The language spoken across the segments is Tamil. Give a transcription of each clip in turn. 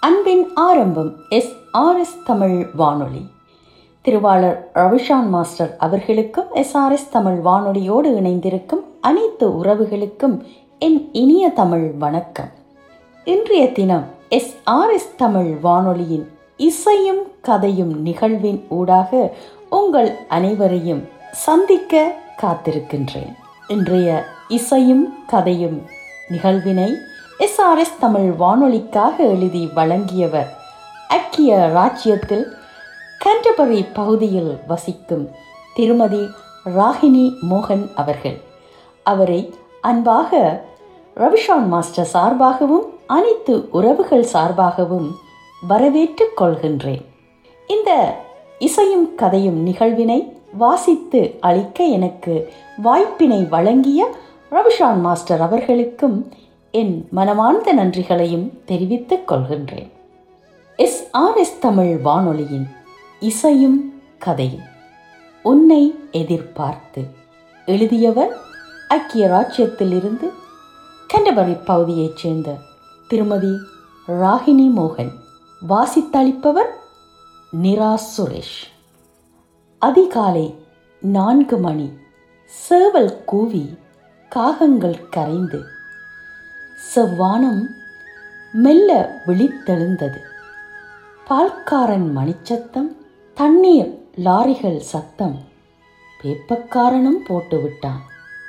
அன்பின் ஆரம்பம் எஸ் ஆர் எஸ் தமிழ் வானொலி திருவாளர் ரவிஷான் மாஸ்டர் அவர்களுக்கும் எஸ்ஆர்எஸ் தமிழ் வானொலியோடு இணைந்திருக்கும் அனைத்து உறவுகளுக்கும் என் இனிய தமிழ் வணக்கம் இன்றைய தினம் எஸ் ஆர் எஸ் தமிழ் வானொலியின் இசையும் கதையும் நிகழ்வின் ஊடாக உங்கள் அனைவரையும் சந்திக்க காத்திருக்கின்றேன் இன்றைய இசையும் கதையும் நிகழ்வினை எஸ்ஆர்எஸ் தமிழ் வானொலிக்காக எழுதி வழங்கியவர் ஐக்கிய ராஜ்யத்தில் கேண்டபரி பகுதியில் வசிக்கும் திருமதி ராகினி மோகன் அவர்கள் அவரை அன்பாக ரவிஷான் மாஸ்டர் சார்பாகவும் அனைத்து உறவுகள் சார்பாகவும் வரவேற்றுக் கொள்கின்றேன் இந்த இசையும் கதையும் நிகழ்வினை வாசித்து அளிக்க எனக்கு வாய்ப்பினை வழங்கிய ரவிஷான் மாஸ்டர் அவர்களுக்கும் என் மனமார்ந்த நன்றிகளையும் தெரிவித்துக் கொள்கின்றேன் எஸ் ஆர் எஸ் தமிழ் வானொலியின் இசையும் கதையும் உன்னை எதிர்பார்த்து எழுதியவர் ஐக்கிய ராஜ்யத்திலிருந்து கண்டபரி பகுதியைச் சேர்ந்த திருமதி ராகினி மோகன் வாசித்தளிப்பவர் நிரா சுரேஷ் அதிகாலை நான்கு மணி சேவல் கூவி காகங்கள் கரைந்து செவ்வானம் மெல்ல விழித்தெழுந்தது பால்காரன் மணிச்சத்தம் தண்ணீர் லாரிகள் சத்தம் பேப்பக்காரனும் போட்டுவிட்டான்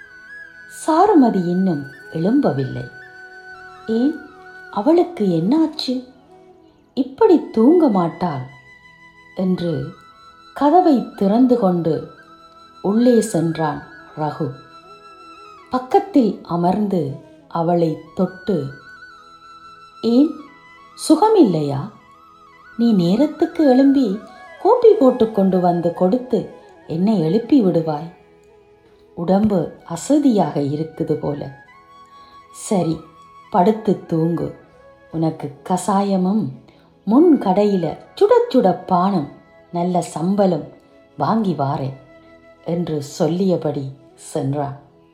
சாருமதி இன்னும் எழும்பவில்லை ஏன் அவளுக்கு என்னாச்சு இப்படி தூங்க மாட்டாள் என்று கதவை திறந்து கொண்டு உள்ளே சென்றான் ரகு பக்கத்தில் அமர்ந்து அவளை தொட்டு ஏன் சுகமில்லையா நீ நேரத்துக்கு எழும்பி கோப்பி போட்டு கொண்டு வந்து கொடுத்து என்னை எழுப்பி விடுவாய் உடம்பு அசதியாக இருக்குது போல சரி படுத்து தூங்கு உனக்கு கசாயமும் முன் கடையில் சுட சுட பானம் நல்ல சம்பளம் வாங்கி வாரேன் என்று சொல்லியபடி சென்றான்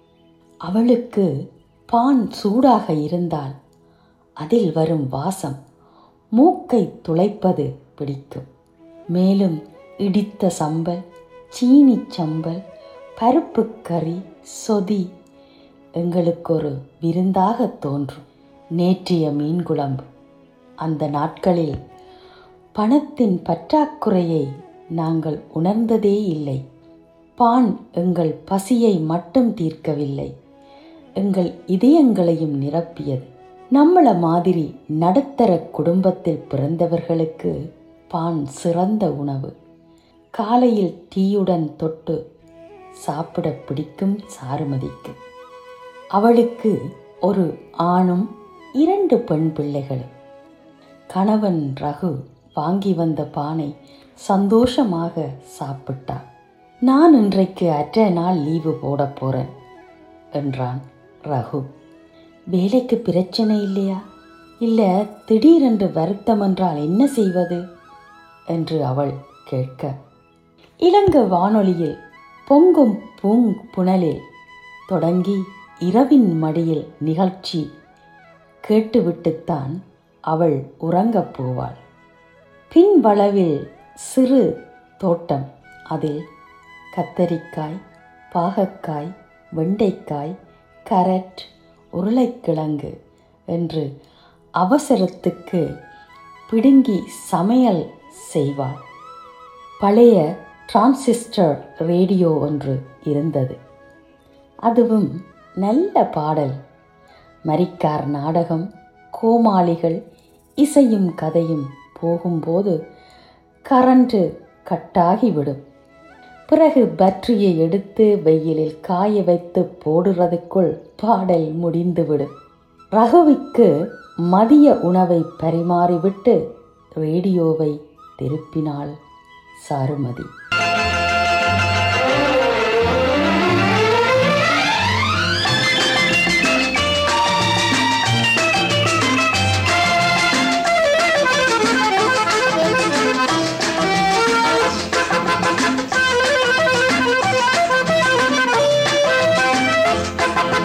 அவளுக்கு பான் சூடாக இருந்தால் அதில் வரும் வாசம் மூக்கை துளைப்பது பிடிக்கும் மேலும் இடித்த சம்பல் சீனி சம்பல் பருப்பு கறி சொதி எங்களுக்கு ஒரு விருந்தாக தோன்றும் நேற்றைய மீன் குழம்பு அந்த நாட்களில் பணத்தின் பற்றாக்குறையை நாங்கள் உணர்ந்ததே இல்லை பான் எங்கள் பசியை மட்டும் தீர்க்கவில்லை எங்கள் இதயங்களையும் நிரப்பியது நம்மள மாதிரி நடுத்தர குடும்பத்தில் பிறந்தவர்களுக்கு பான் சிறந்த உணவு காலையில் டீயுடன் தொட்டு சாப்பிட பிடிக்கும் சாருமதிக்கு அவளுக்கு ஒரு ஆணும் இரண்டு பெண் பிள்ளைகளும் கணவன் ரகு வாங்கி வந்த பானை சந்தோஷமாக சாப்பிட்டார் நான் இன்றைக்கு அற்ற நாள் லீவு போட போறேன் என்றான் ரகு வேலைக்கு பிரச்சனை இல்லையா இல்லை திடீரென்று வருத்தம் என்றால் என்ன செய்வது என்று அவள் கேட்க இலங்கை வானொலியில் பொங்கும் பூங் புனலில் தொடங்கி இரவின் மடியில் நிகழ்ச்சி கேட்டுவிட்டுத்தான் அவள் உறங்கப் போவாள் பின்வளவில் சிறு தோட்டம் அதில் கத்தரிக்காய் பாகக்காய் வெண்டைக்காய் கரட் உருளைக்கிழங்கு என்று அவசரத்துக்கு பிடுங்கி சமையல் செய்வாள் பழைய டிரான்சிஸ்டர் ரேடியோ ஒன்று இருந்தது அதுவும் நல்ல பாடல் மரிக்கார் நாடகம் கோமாளிகள் இசையும் கதையும் போகும்போது கரண்ட்டு கட்டாகிவிடும் பிறகு பற்றியை எடுத்து வெயிலில் காய வைத்து போடுறதுக்குள் பாடல் முடிந்துவிடும் ரகுவிக்கு மதிய உணவை பரிமாறிவிட்டு ரேடியோவை திருப்பினாள் சாருமதி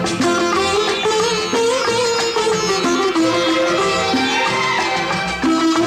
Thank you.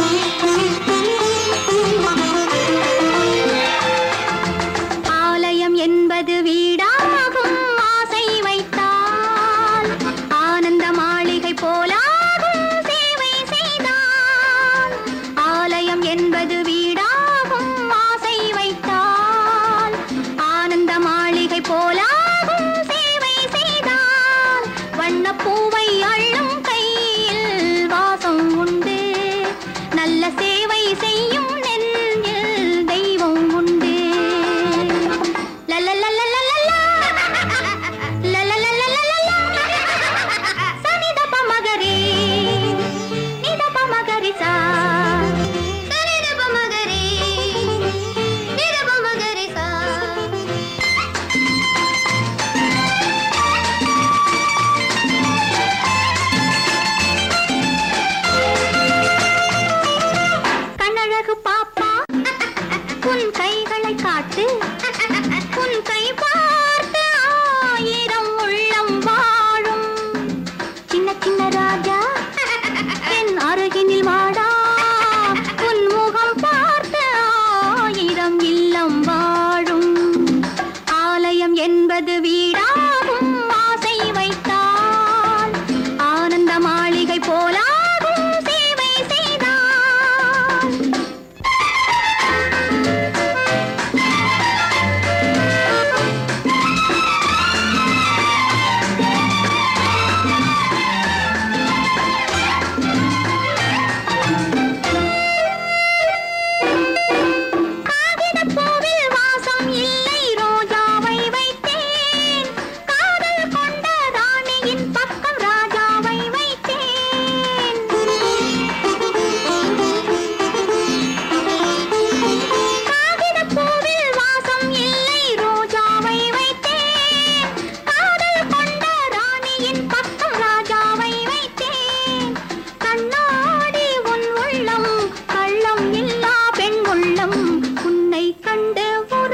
உன் கைகளை காட்டு உன் கை பார்த்து ஆயிரம் உள்ளம் வாழும் சின்ன சின்ன ராஜா என் அருகினில் வாடா உன் முகம் பார்த்து ஆயிரம் இல்லம் வாழும் ஆலயம் என்பது வீடாகும் ஆசை வைத்தால் ஆனந்த மாளிகை போலாகும் சேவை செய்தால் காகிதப் பூவில் வாசம் இல்லை ரோஜாவை வைத்தேன் காதல் கொண்ட ராணியின் பக்கம் ராஜாவை வைத்தேன் காகிதப் பூவில் வாசம் இல்லை ரோஜாவை வைத்தேன் காதல் கொண்ட ராணியின் பக்கம் ராஜாவை வைத்தேன் கண்ணாடி உன் உள்ளம் கள்ளம் இல்லா பெண் உள்ளம் உன்னை கண்டு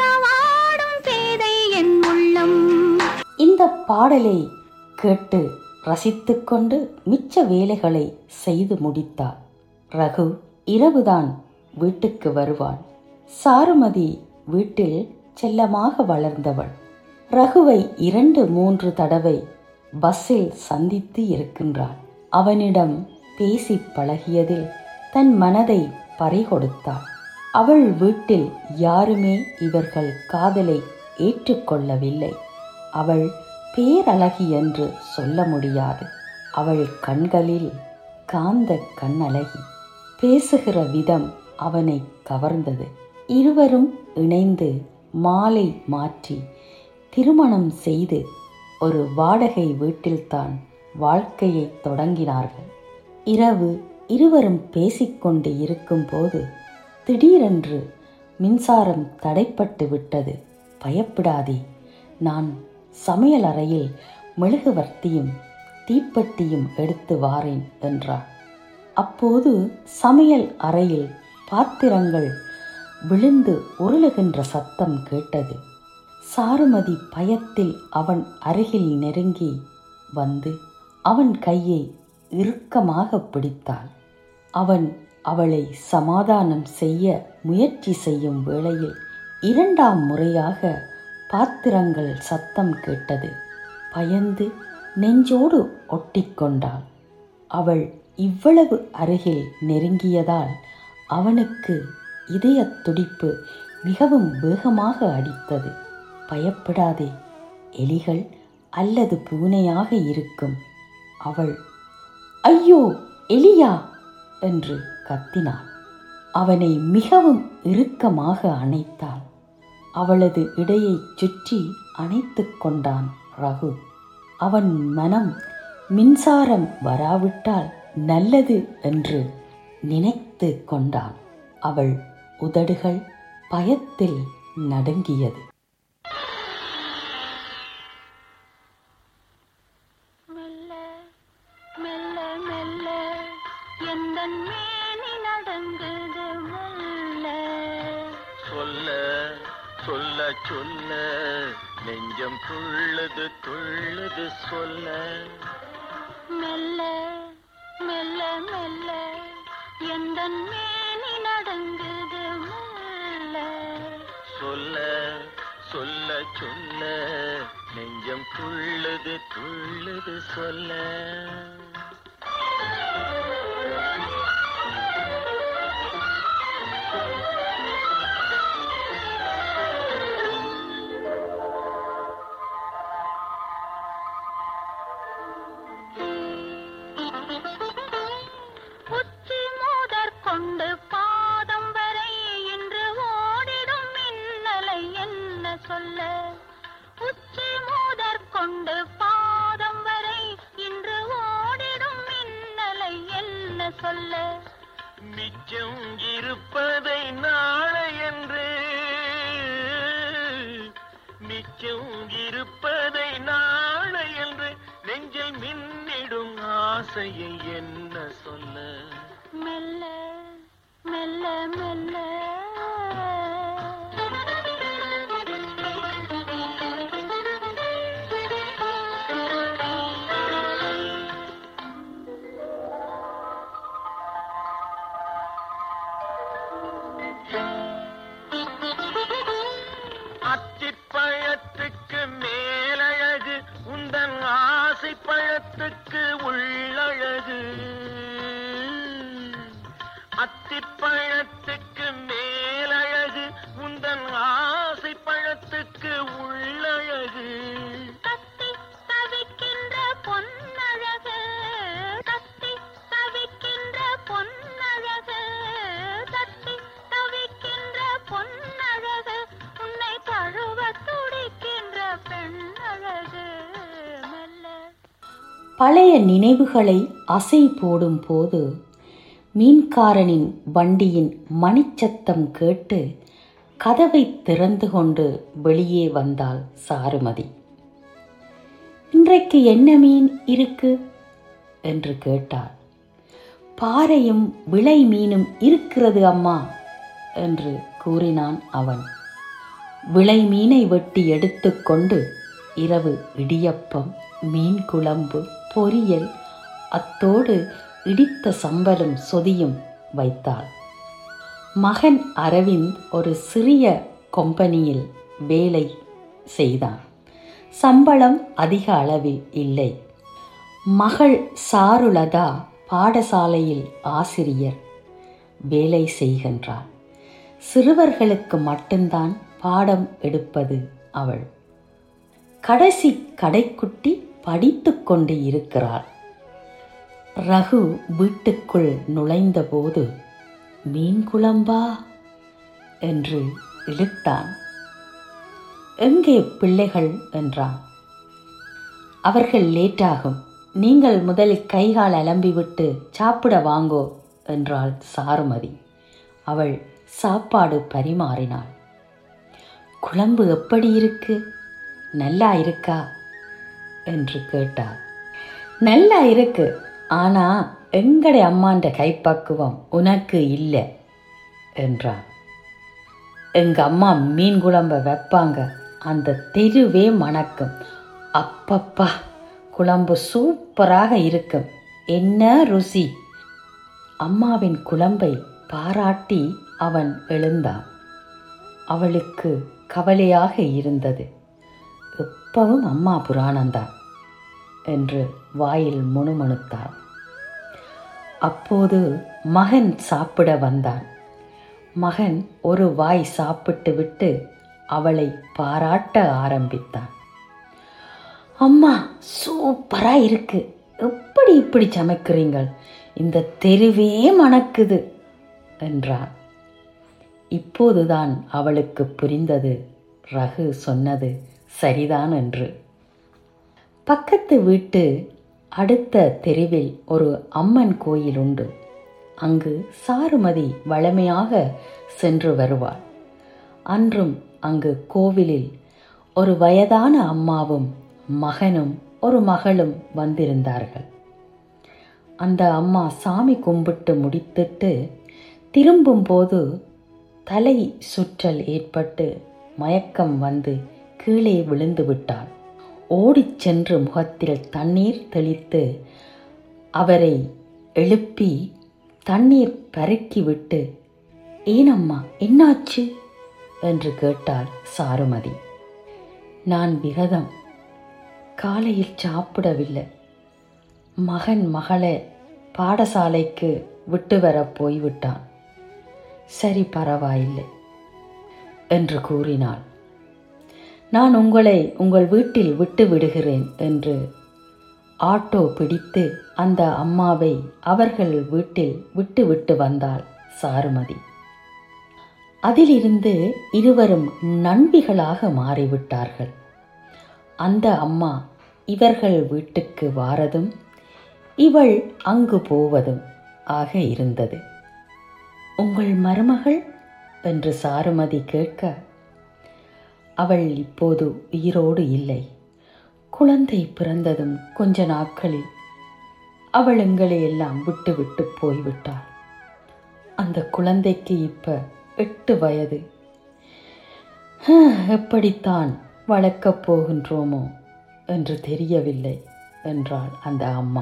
உறவாடும் பேதை என் உள்ளம் இந்த பாடலை கேட்டு ரசித்துக்கொண்டு மிச்ச வேலைகளை செய்து முடித்தார் ரகு இரவுதான் வீட்டுக்கு வருவான் சாருமதி வீட்டில் செல்லமாக வளர்ந்தவள் ரகுவை இரண்டு மூன்று தடவை பஸ்ஸில் சந்தித்து இருக்கின்றாள் அவனிடம் பேசி பழகியதில் தன் மனதை பறிகொடுத்தாள் அவள் வீட்டில் யாருமே இவர்கள் காதலை ஏற்றுக்கொள்ளவில்லை அவள் பேரழகி என்று சொல்ல முடியாது அவள் கண்களில் காந்த கண்ணழகி பேசுகிற விதம் அவனை கவர்ந்தது இருவரும் இணைந்து மாலை மாற்றி திருமணம் செய்து ஒரு வாடகை வீட்டில்தான் வாழ்க்கையை தொடங்கினார்கள் இரவு இருவரும் பேசிக்கொண்டு இருக்கும்போது திடீரென்று மின்சாரம் தடைப்பட்டு விட்டது பயப்படாதே நான் சமையல் அறையில் மெழுகுவர்த்தியும் தீப்பெட்டியும் எடுத்து வாரேன் என்றார் அப்போது சமையல் அறையில் பாத்திரங்கள் விழுந்து உருளுகின்ற சத்தம் கேட்டது சாருமதி பயத்தில் அவன் அருகில் நெருங்கி வந்து அவன் கையை இறுக்கமாக பிடித்தாள் அவன் அவளை சமாதானம் செய்ய முயற்சி செய்யும் வேளையில் இரண்டாம் முறையாக பாத்திரங்கள் சத்தம் கேட்டது பயந்து நெஞ்சோடு ஒட்டிக்கொண்டாள் அவள் இவ்வளவு அருகில் நெருங்கியதால் அவனுக்கு இதயத் துடிப்பு மிகவும் வேகமாக அடித்தது பயப்படாதே எலிகள் அல்லது பூனையாக இருக்கும் அவள் ஐயோ எலியா என்று கத்தினாள் அவனை மிகவும் இறுக்கமாக அணைத்தாள் அவளது இடையைச் சுற்றி அணைத்துக் கொண்டான் ரகு அவன் மனம் மின்சாரம் வராவிட்டால் நல்லது என்று நினைத்து கொண்டான் அவள் உதடுகள் பயத்தில் நடுங்கியது மெல்ல மெல்ல மெல்ல எந்தன் மேனி நடங்குது மெல்ல சொல்ல சொல்ல சொல்ல நெஞ்சம் துள்ளுது துள்ளுது சொல்ல மெல்ல மெல்ல மெல்ல எந்தன் மேனி நடங்குது மெல்ல சொல்ல சொல்ல சொல்ல நெஞ்சம் துள்ளுது துள்ளுது சொல்ல உச்சி மூதற் கொண்டு பாதம் வரை இன்று ஓடிடும் மின்னலை என்ன சொல்ல உச்சி மூதற் கொண்டு பாதம் வரை இன்று ஓடிடும் மின்னலை என்ன சொல்ல மிச்சம் இருப்பதை நாளை என்று மிச்சம் இருப்பதை நாளை என்று நெஞ்சில் மின்னிடும் ஆசையை என்ன சொல்ல மெல்ல மெல்ல மெல்ல அத்திப்பழத்துக்கு மேலழகு உந்தன் ஆசை பழத்துக்கு உள்ளழகு கத்தி தவிக்கின்ற பொன்னழகு கத்தி தவிக்கின்ற பொன்னழகு கத்தி தவிக்கின்ற பொன்னழகு உன்னை தழுவ துடிக்கின்ற பெண்ணழகு மெல்ல பழைய நினைவுகளை அசை போடும் போது மீன்காரனின் வண்டியின் மணிச்சத்தம் கேட்டு கதவை திறந்து கொண்டு வெளியே வந்தாள் சாருமதி இன்றைக்கு என்ன மீன் இருக்கு என்று கேட்டாள் பாறையும் விளை மீனும் இருக்கிறது அம்மா என்று கூறினான் அவன் விளை மீனை வெட்டி எடுத்துக்கொண்டு இரவு இடியப்பம் மீன் குழம்பு பொரியல் அத்தோடு இடித்த சம்பலும் சொதியும் வைத்தாள் மகன் அரவிந்த் ஒரு சிறிய கம்பெனியில் வேலை செய்தான் சம்பளம் அதிக அளவில் இல்லை மகள் சாருலதா பாடசாலையில் ஆசிரியர் வேலை செய்கின்றாள் சிறுவர்களுக்கு மட்டும்தான் பாடம் எடுப்பது அவள் கடைசி கடைக்குட்டி படித்து கொண்டு இருக்கிறாள் ரகு வீட்டுக்குள் நுழைந்தபோது மீன் குழம்பா என்று இழுத்தான் எங்கே பிள்ளைகள் என்றான் அவர்கள் லேட்டாகும் நீங்கள் முதலில் கைகால் அலம்பிவிட்டு சாப்பிட வாங்கோ என்றாள் சாருமதி அவள் சாப்பாடு பரிமாறினாள் குழம்பு எப்படி இருக்கு நல்லா இருக்கா என்று கேட்டாள் நல்லா இருக்கு ஆனா எங்கடைய அம்மாண்ட கைப்பக்குவம் உனக்கு இல்லை என்றான் எங்க அம்மா மீன் குழம்ப வைப்பாங்க அந்த தெருவே மணக்கும் அப்பப்பா குழம்பு சூப்பராக இருக்கும் என்ன ருசி அம்மாவின் குழம்பை பாராட்டி அவன் எழுந்தான் அவளுக்கு கவலையாக இருந்தது எப்பவும் அம்மா புராணம்தான் என்று வாயில் முணுமுணுத்தாள் அப்போது மகன் சாப்பிட வந்தான் மகன் ஒரு வாய் சாப்பிட்டு விட்டு அவளை பாராட்ட ஆரம்பித்தான் அம்மா சூப்பரா இருக்கு எப்படி இப்படி சமைக்கிறீங்கள் இந்த தெருவே மணக்குது என்றான் இப்போதுதான் அவளுக்கு புரிந்தது ரகு சொன்னது சரிதான் என்று பக்கத்து வீட்டு அடுத்த தெருவில் ஒரு அம்மன் கோயில் உண்டு அங்கு சாருமதி வழமையாக சென்று வருவாள் அன்றும் அங்கு கோவிலில் ஒரு வயதான அம்மாவும் மகனும் ஒரு மகளும் வந்திருந்தார்கள் அந்த அம்மா சாமி கும்பிட்டு முடித்துட்டு திரும்பும்போது தலை சுற்றல் ஏற்பட்டு மயக்கம் வந்து கீழே விழுந்து விட்டாள் ஓடிச் சென்று முகத்தில் தண்ணீர் தெளித்து அவரை எழுப்பி தண்ணீர் பருக்கிவிட்டு ஏனம்மா என்னாச்சு என்று கேட்டாள் சாருமதி நான் விரதம் காலையில் சாப்பிடவில்லை மகன் மகளை பாடசாலைக்கு விட்டு வர போய்விட்டான் சரி பரவாயில்லை என்று கூறினாள் நான் உங்களை உங்கள் வீட்டில் விட்டு விடுகிறேன் என்று ஆட்டோ பிடித்து அந்த அம்மாவை அவர்கள் வீட்டில் விட்டு விட்டு வந்தாள் சாருமதி அதிலிருந்து இருவரும் நண்பிகளாக மாறிவிட்டார்கள் அந்த அம்மா இவர்கள் வீட்டுக்கு வாரதும் இவள் அங்கு போவதும் ஆக இருந்தது உங்கள் மருமகள் என்று சாருமதி கேட்க அவள் இப்போது உயிரோடு இல்லை குழந்தை பிறந்ததும் கொஞ்ச நாட்களில் அவள் எங்களை எல்லாம் விட்டு விட்டு போய்விட்டாள் அந்த குழந்தைக்கு இப்ப எட்டு வயது "ஹம், எப்படித்தான் வளர்க்கப் போகின்றோமோ என்று தெரியவில்லை என்றாள் அந்த அம்மா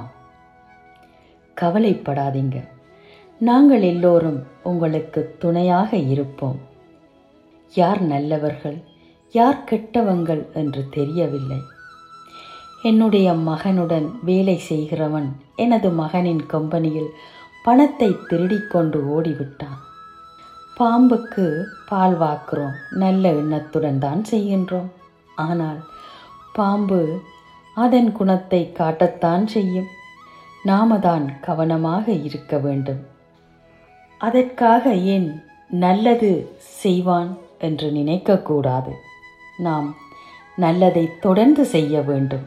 கவலைப்படாதீங்க நாங்கள் எல்லோரும் உங்களுக்கு துணையாக இருப்போம் யார் நல்லவர்கள் யார் கெட்டவங்கள் என்று தெரியவில்லை என்னுடைய மகனுடன் வேலை செய்கிறவன் எனது மகனின் கம்பெனியில் பணத்தை திருடிக் கொண்டு ஓடிவிட்டான் பாம்புக்கு பால் வாக்குறோம் நல்ல எண்ணத்துடன் தான் செய்கின்றோம் ஆனால் பாம்பு அதன் குணத்தை காட்டத்தான் செய்யும் நாம தான் கவனமாக இருக்க வேண்டும் அதற்காக ஏன் நல்லது செய்வான் என்று நினைக்கக்கூடாது நாம் நல்லதை தொடர்ந்து செய்ய வேண்டும்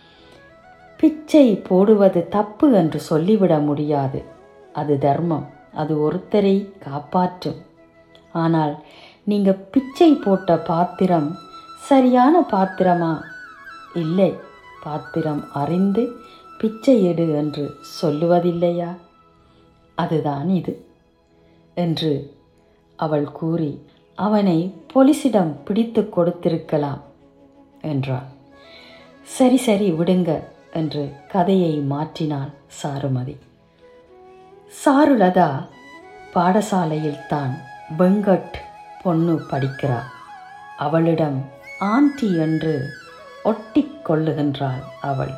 பிச்சை போடுவது தப்பு என்று சொல்லிவிட முடியாது அது தர்மம் அது ஒருத்தரை காப்பாற்றும் ஆனால் நீங்க பிச்சை போட்ட பாத்திரம் சரியான பாத்திரமா இல்லை பாத்திரம் அறிந்து பிச்சை எடு என்று சொல்லுவதில்லையா அதுதான் இது என்று அவள் கூறி அவனை போலீசிடம் பிடித்து கொடுத்திருக்கலாம் என்றாள் சரி சரி விடுங்க என்று கதையை மாற்றினாள் சாருமதி சாருலதா பாடசாலையில் தான் வெங்கட் பொண்ணு படிக்கிறாள் அவளிடம் ஆண்டி என்று ஒட்டிக் கொள்ளுகின்றாள் அவள்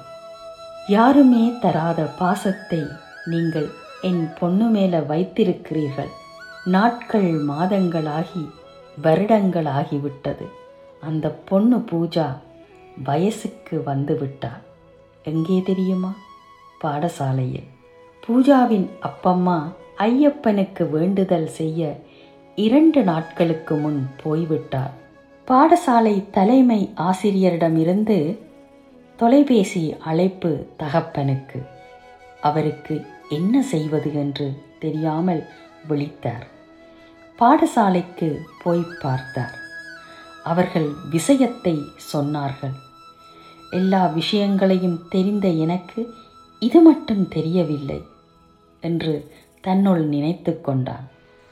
யாருமே தராத பாசத்தை நீங்கள் என் பொண்ணு மேல வைத்திருக்கிறீர்கள் நாட்கள் மாதங்களாகி வருடங்களாகிவிட்டது அந்த பொண்ணு பூஜா வயசுக்கு வந்து விட்டாள் எங்கே தெரியுமா பாடசாலையில் பூஜாவின் அப்பம்மா ஐயப்பனுக்கு வேண்டுதல் செய்ய இரண்டு நாட்களுக்கு முன் போய்விட்டார் பாடசாலை தலைமை ஆசிரியரிடமிருந்து தொலைபேசி அழைப்பு தகப்பனுக்கு அவருக்கு என்ன செய்வது என்று தெரியாமல் விழித்தார் பாடசாலைக்கு போய் பார்த்தார் அவர்கள் விஷயத்தை சொன்னார்கள் எல்லா விஷயங்களையும் தெரிந்த எனக்கு இது மட்டும் தெரியவில்லை என்று தன்னுள் நினைத்து கொண்டான்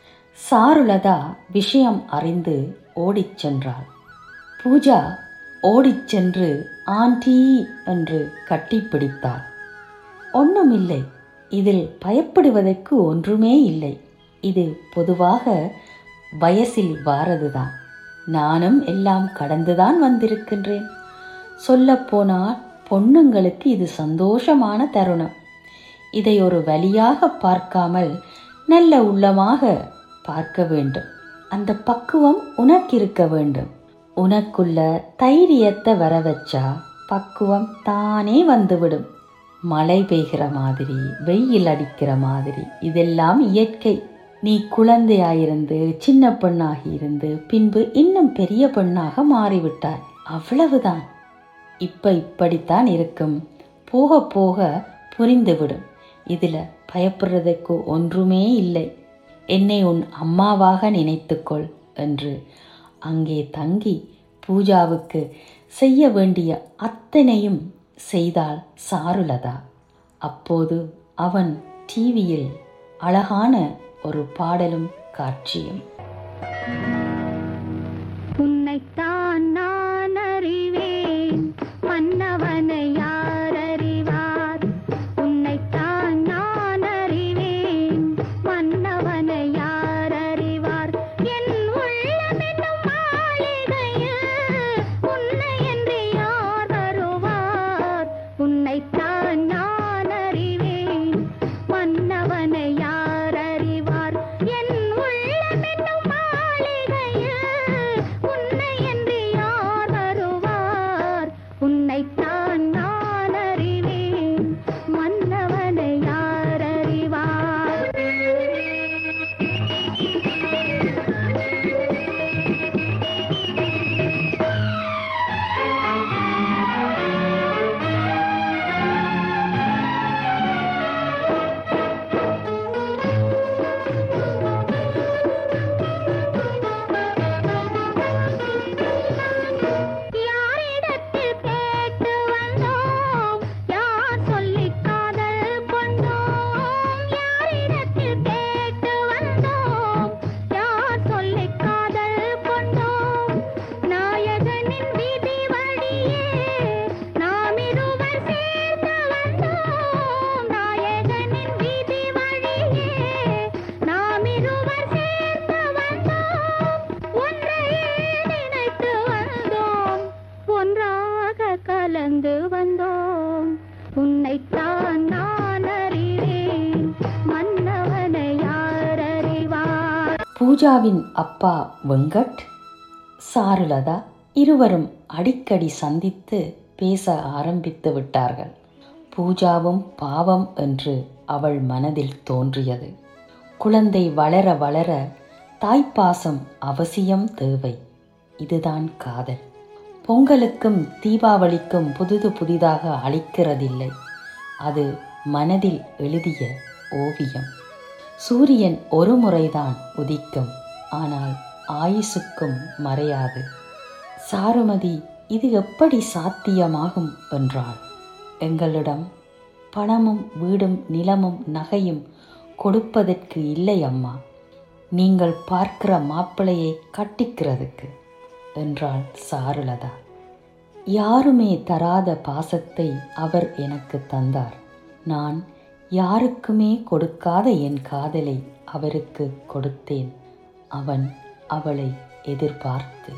சாருலதா விஷயம் அறிந்து ஓடிச் சென்றாள் பூஜா ஓடிச் சென்று ஆண்டி என்று கட்டிப்பிடித்தாள் ஒன்றுமில்லை இதில் பயப்படுவதற்கு ஒன்றுமே இல்லை இது பொதுவாக வயசில் வாரதுதான் நானும் எல்லாம் கடந்துதான் வந்திருக்கின்றேன் சொல்லப்போனால் பொண்ணுங்களுக்கு இது சந்தோஷமான தருணம் இதை ஒரு வழியாக பார்க்காமல் நல்ல உள்ளமாக பார்க்க வேண்டும் அந்த பக்குவம் உனக்கு இருக்க வேண்டும் உனக்குள்ள தைரியத்தை வர வச்சா பக்குவம் தானே வந்துவிடும் மழை பெய்கிற மாதிரி வெயில் அடிக்கிற மாதிரி இதெல்லாம் இயற்கை நீ குழந்தையாயிருந்து சின்ன பெண்ணாகி இருந்து பின்பு இன்னும் பெரிய பெண்ணாக மாறிவிட்டாய் அவ்வளவுதான் இப்ப இப்படித்தான் இருக்கும் போக போக புரிந்துவிடும் இதுல பயப்படுறதுக்கு ஒன்றுமே இல்லை என்னை உன் அம்மாவாக நினைத்துக்கொள் என்று அங்கே தங்கி பூஜாவுக்கு செய்ய வேண்டிய அத்தனையும் செய்தாள் சாருலதா அப்போது அவன் டிவியில் அழகான ஒரு பாடலும் காட்சியும் உன்னைத்தான் நான் அறிவேன் மன்னவனை யார் அறிவார் உன்னைத்தான் நான் அறிவேன் மன்னவனை யார் அறிவார் என் உள்ளம் என்னும் மாளிகையில் உன்னை என்று யார் வருவார் உன்னைத்தான் நான் அறிவேன் மன்னவனை யார் அறிவார் என் உள்ளம் என்னும் மாளிகையில் உன்னை என்று யார் பூஜாவின் அப்பா வெங்கட் சாருலதா இருவரும் அடிக்கடி சந்தித்து பேச ஆரம்பித்து விட்டார்கள் பூஜாவும் பாவம் என்று அவள் மனதில் தோன்றியது குழந்தை வளர வளர தாய்ப்பாசம் அவசியம் தேவை இதுதான் காதல் பொங்கலுக்கும் தீபாவளிக்கும் புதிது புதிதாக அளிக்கிறதில்லை அது மனதில் எழுதிய ஓவியம் சூரியன் ஒரு முறைதான் உதிக்கும் ஆனால் ஆயுசுக்கும் மறையாது சாருமதி இது எப்படி சாத்தியமாகும் என்றாள் எங்களிடம் பணமும் வீடும் நிலமும் நகையும் கொடுப்பதற்கு இல்லை அம்மா நீங்கள் பார்க்கிற மாப்பிளையை கட்டிக்கிறதுக்கு என்றாள் சாருலதா யாருமே தராத பாசத்தை அவர் எனக்கு தந்தார் நான் யாருக்குமே கொடுக்காத என் காதலை அவருக்கு கொடுத்தேன் அவன் அவளை எதிர்பார்த்து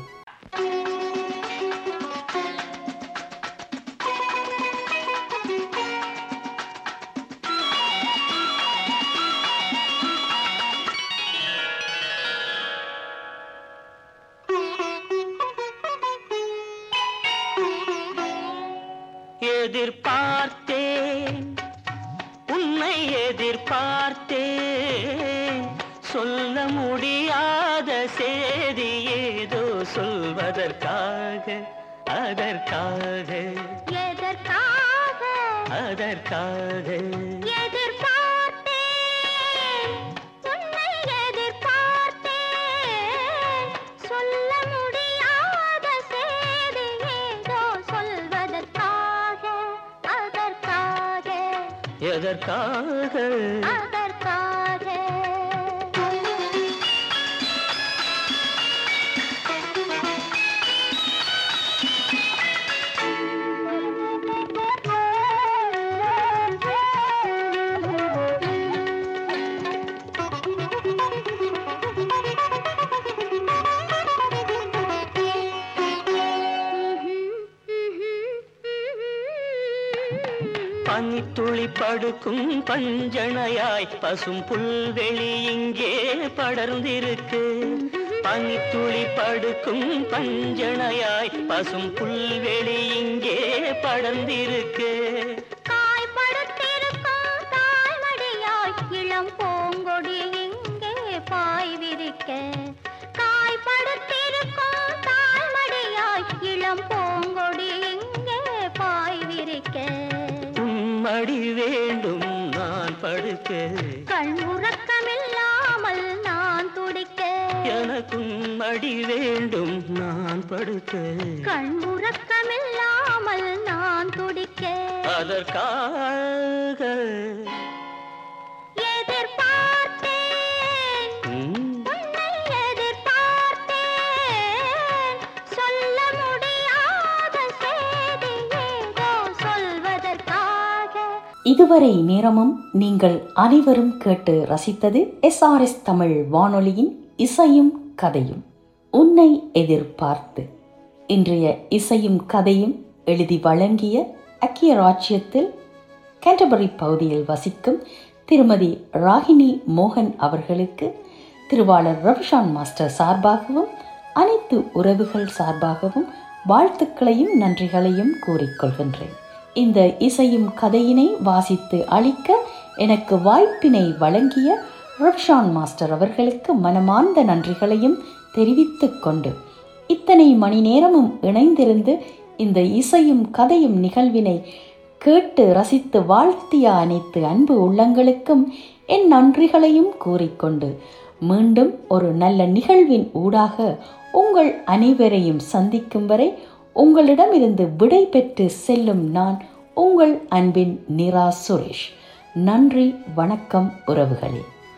எதிர்பார்த்தேன் உன்னை எதிர்பார்த்தேன் சொல்ல முடியாத செய்தி ஏதோ சொல்வதற்காக அதற்காக எதற்காக அதற்காக எதிர்பார்த்தேன் உன்னை எதிர்பார்த்தேன் சொல்ல முடியாத செய்தி ஏதோ சொல்வதற்காக அதற்காக எதற்காக அதற்காக பனித்துளி படுக்கும் பஞ்சணையாய் பசும் புல்வெளி இங்கே படர்ந்திருக்கு பனித்துளி படுக்கும் பஞ்சணையாய் பசும் புல்வெளி இங்கே படர்ந்திருக்கு காய்படுத்திருக்கும் தாய்மடியாய் இளம் பூங்கொடி இங்கே பாய் விரிக்க காய்படுத்திருக்கும் தாய்மடியாய் இளம் பூங்கொடி இங்கே பாய் விரிக்க உம்மடி வேண்டும் நான் படுக்க கண் உறக்கமில்லாமல் நான் துடிக்க எனக்கும் மடி வேண்டும் நான் படுக்க கண் உறக்கமில்லாமல் நான் துடிக்க அதற்காக எதிர்பார்த்தேன் ம், உன்னை எதிர்பார்த்தேன் சொல்ல முடியாத செய்தி ஏதோ சொல்வதற்காக இதுவரை நேரமும் நீங்கள் அனைவரும் கேட்டு ரசித்தது எஸ்ஆர்எஸ் தமிழ் வானொலியின் இசையும் கதையும் உன்னை எதிர்பார்த்து இன்றைய இசையும் கதையும் எழுதி வழங்கிய அக்கிய ராஜ்யத்தில் கேண்டபரி பகுதியில் வசிக்கும் திருமதி ராகினி மோகன் அவர்களுக்கு திருவாளர் ரவிஷான் மாஸ்டர் சார்பாகவும் அனைத்து உறவுகள் சார்பாகவும் வாழ்த்துக்களையும் நன்றிகளையும் கூறிக்கொள்கின்றேன் இந்த இசையும் கதையினை வாசித்து அளிக்க எனக்கு வாய்ப்பினை வழங்கிய ரவிஷான் மாஸ்டர் அவர்களுக்கு மனமார்ந்த நன்றிகளையும் தெரிவித்துக் கொண்டு இத்தனை மணி நேரமும் இணைந்திருந்து இந்த இசையும் கதையும் நிகழ்வினை கேட்டு ரசித்து வாழ்த்திய அனைத்து அன்பு உள்ளங்களுக்கும் என் நன்றிகளையும் கூறிக்கொண்டு மீண்டும் ஒரு நல்ல நிகழ்வின் ஊடாக உங்கள் அனைவரையும் சந்திக்கும் வரை உங்களிடமிருந்து விடை பெற்று செல்லும் நான் உங்கள் அன்பின் நிரா சுரேஷ் நன்றி வணக்கம் உறவுகளே